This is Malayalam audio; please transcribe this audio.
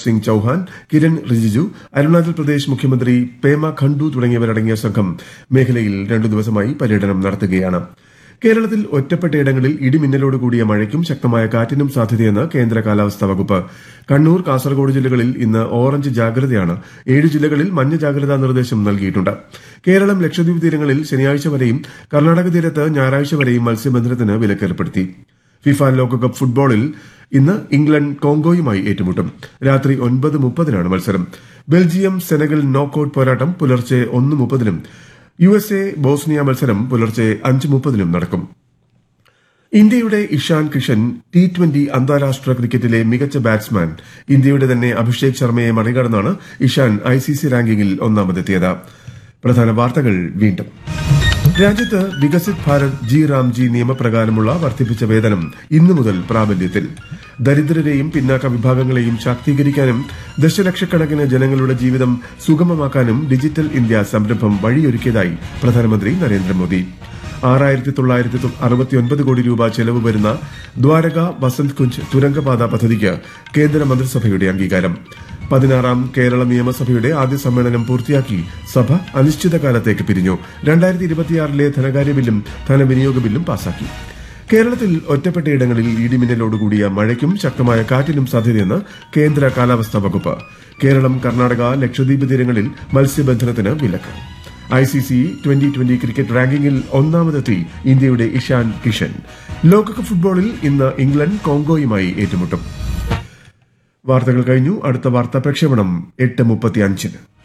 സിംഗ് ചൌഹാൻ കിരൺ റിജിജു അരുണാചൽ പ്രദേശ് മുഖ്യമന്ത്രി പേമ ഖണ്ഡു തുടങ്ങിയവരടങ്ങിയ സംഘം മേഖലയിൽ രണ്ടു ദിവസമായി പര്യടനം നടത്തുകയാണ് കേരളത്തിൽ ഒറ്റപ്പെട്ടയിടങ്ങളിൽ ഇടിമിന്നലോട് കൂടിയ മഴയ്ക്കും ശക്തമായ കാറ്റിനും സാധ്യതയെന്ന് കേന്ദ്ര കാലാവസ്ഥാ വകുപ്പ് കണ്ണൂർ കാസർഗോഡ് ജില്ലകളിൽ ഇന്ന് ഓറഞ്ച് ജാഗ്രതയാണ് ഏഴ് ജില്ലകളിൽ മഞ്ഞ ജാഗ്രതാ നിർദ്ദേശം നൽകിയിട്ടുണ്ട് കേരളം ലക്ഷദ്വീപ് തീരങ്ങളിൽ ശനിയാഴ്ച വരെയും കർണാടക തീരത്ത് ഞായറാഴ്ച വരെയും മത്സ്യബന്ധനത്തിന് വിലക്കേർപ്പെടുത്തി ഫിഫ ലോകകപ്പ് ഫുട്ബോളിൽ ഇന്ന് ഇംഗ്ലണ്ട് കോങ്കോയുമായി ഏറ്റുമുട്ടും രാത്രി ഒൻപത് മുപ്പതിനാണ് മത്സരം ബെൽജിയം സെനഗൽ നോക്കൌട്ട് പോരാട്ടം പുലർച്ചെ ഒന്ന് മുപ്പതിനും യു എസ് എ ബോസ്നിയ മത്സരം പുലർച്ചെ അഞ്ച് മുപ്പതിനും നടക്കും ഇന്ത്യയുടെ ഇഷാൻ കിഷൻ ടി ട്വന്റി അന്താരാഷ്ട്ര ക്രിക്കറ്റിലെ മികച്ച ബാറ്റ്സ്മാൻ ഇന്ത്യയുടെ തന്നെ അഭിഷേക് ശർമ്മയെ മറികടന്നാണ് ഇഷാൻ ഐ സി സി റാങ്കിങ്ങിൽ ഒന്നാമതെത്തിയത് പ്രധാന വാർത്തകൾ വീണ്ടും രാജ്യത്ത് വികസിത് ഭാരത് ജി റാംജി നിയമപ്രകാരമുള്ള വർദ്ധിപ്പിച്ച വേതനം ഇന്നു മുതൽ പ്രാബല്യത്തിൽ ദരിദ്രരെയും പിന്നാക്ക വിഭാഗങ്ങളെയും ശാക്തീകരിക്കാനും ദശലക്ഷക്കണക്കിന് ജനങ്ങളുടെ ജീവിതം സുഗമമാക്കാനും ഡിജിറ്റൽ ഇന്ത്യ സംരംഭം വഴിയൊരുക്കിയതായി പ്രധാനമന്ത്രി നരേന്ദ്രമോദി ആറായിരത്തി തൊള്ളായിരത്തി അറുപത്തിയൊൻപത് കോടി രൂപ ചെലവ് വരുന്ന ദ്വാരക വസന്ത് കുഞ്ച് തുരങ്കപാത പദ്ധതിക്ക് കേന്ദ്ര മന്ത്രിസഭയുടെ അംഗീകാരം പതിനാറാം കേരള നിയമസഭയുടെ ആദ്യ സമ്മേളനം പൂർത്തിയാക്കി സഭ അനിശ്ചിതകാലത്തേക്ക് പിരിഞ്ഞു രണ്ടായിരത്തി ഇരുപത്തിയാറിലെ ധനകാര്യ ബില്ലും ധനവിനിയോഗ ബില്ലും പാസാക്കി കേരളത്തിൽ ഒറ്റപ്പെട്ടയിടങ്ങളിൽ ഇടിമിന്നലോടുകൂടിയ മഴയ്ക്കും ശക്തമായ കാറ്റിനും സാധ്യതയെന്ന് കേന്ദ്ര കാലാവസ്ഥാ വകുപ്പ് കേരളം കർണാടക ലക്ഷദ്വീപ് തീരങ്ങളിൽ മത്സ്യബന്ധനത്തിന് വിലക്ക് I C C twenty twenty cricket റാങ്കിങ്ങിൽ ഒന്നാമതെത്തി ഇന്ത്യയുടെ ഇഷാൻ കിഷൻ ലോകകപ്പ് ഫുട്ബോളിൽ ഇന്ന് ഇംഗ്ലണ്ട് കോങ്കോയുമായി ഏറ്റുമുട്ടും വാർത്തകൾ കഴിഞ്ഞു അടുത്ത വാർത്താ പ്രക്ഷേപണം എട്ട് മുപ്പത്തി അഞ്ചിന്